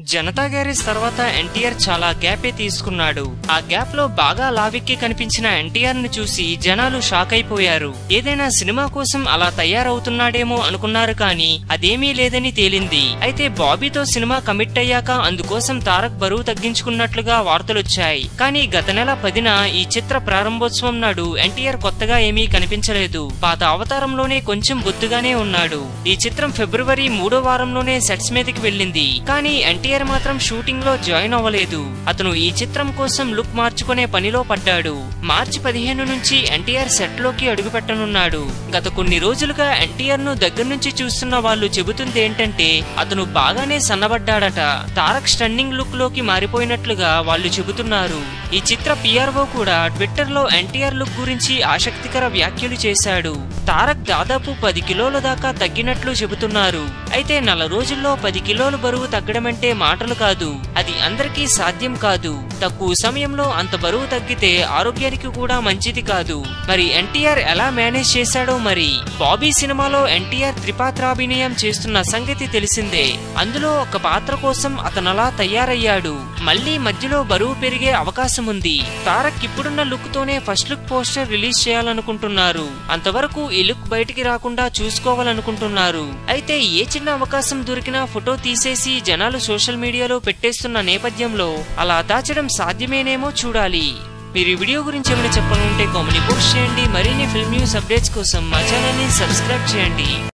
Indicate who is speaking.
Speaker 1: Janata garage తర్వాత ఎన్టీఆర్ చాలా గ్యాపే తీసుకున్నాడు ఆ గ్యాప్ లో బాగా లావిక్కి కనిపించిన ఎన్టీఆర్ ను చూసి జనాలు షాక్ అయిపోయారు ఏదైనా సినిమా కోసం అలా తయారవుతున్నాడేమో అనుకున్నారు కానీ అదేమీ లేదని తేలింది అయితే బాబీతో సినిమా కమిట్ అయ్యాక అందుకోసం తారక్ బరువు తగ్గించుకున్నట్లుగా వార్తలొచ్చాయి కానీ గత నెల పదిన ఈ చిత్ర ప్రారంభోత్సవం నాడు ఎన్టీఆర్ కొత్తగా ఏమీ కనిపించలేదు పాత అవతారంలోనే కొంచెం బొత్తుగానే ఉన్నాడు ఈ చిత్రం ఫిబ్రవరి మూడో వారంలోనే సెట్స్ మీదకి వెళ్ళింది కానీ ఎన్టీఆర్ మాత్రం షూటింగ్ లో జాయిన్ అవ్వలేదు అతను ఈ చిత్రం కోసం లుక్ మార్చుకునే పనిలో పడ్డాడు మార్చి పదిహేను నుంచి ఎన్టీఆర్ సెట్ లోకి అడుగుపెట్టనున్నాడు గత కొన్ని రోజులుగా ఎన్టీఆర్ ను దగ్గర నుంచి చూస్తున్న వాళ్ళు చెబుతుంది ఏంటంటే అతను బాగానే సన్నబడ్డాడట తారక్ స్టన్నింగ్ లుక్ లోకి మారిపోయినట్లుగా వాళ్ళు చెబుతున్నారు ఈ చిత్ర పిఆర్ఓ కూడా ట్విట్టర్ లో ఎన్టీఆర్ లుక్ గురించి ఆసక్తికర వ్యాఖ్యలు చేశాడు తారక్ దాదాపు పది కిలోల దాకా తగ్గినట్లు చెబుతున్నారు అయితే నెల రోజుల్లో పది కిలోలు బరువు తగ్గడమంటే మాటలు కాదు అది అందరికీ సాధ్యం కాదు తక్కువ సమయంలో అంత బరువు తగ్గితే ఆరోగ్యానికి కూడా మంచిది కాదు మరి ఎన్టీఆర్ ఎలా మేనేజ్ చేశాడో మరి బాబీ సినిమాలో ఎన్టీఆర్ త్రిపాత్రాభినయం చేస్తున్న సంగతి తెలిసిందే అందులో ఒక పాత్ర కోసం అతనలా తయారయ్యాడు మళ్ళీ మధ్యలో బరువు పెరిగే అవకాశం ఉంది తారక్ ఇప్పుడున్న లుక్ తోనే ఫస్ట్ లుక్ పోస్టర్ రిలీజ్ చేయాలనుకుంటున్నారు అంతవరకు ఈ లుక్ బయటికి రాకుండా చూసుకోవాలనుకుంటున్నారు అయితే ఏ చిన్న అవకాశం దొరికినా ఫోటో తీసేసి జనాలు సోషల్ మీడియాలో పెట్టేస్తున్న నేపథ్యంలో అలా దాచడం సాధ్యమేనేమో చూడాలి మీరు ఈ వీడియో గురించి ఏమైనా చెప్పాలంటే కామెంట్ పోస్ట్ చేయండి మరిన్ని ఫిల్మ్ న్యూస్ అప్డేట్స్ కోసం మా ఛానల్ ని సబ్స్క్రైబ్ చేయండి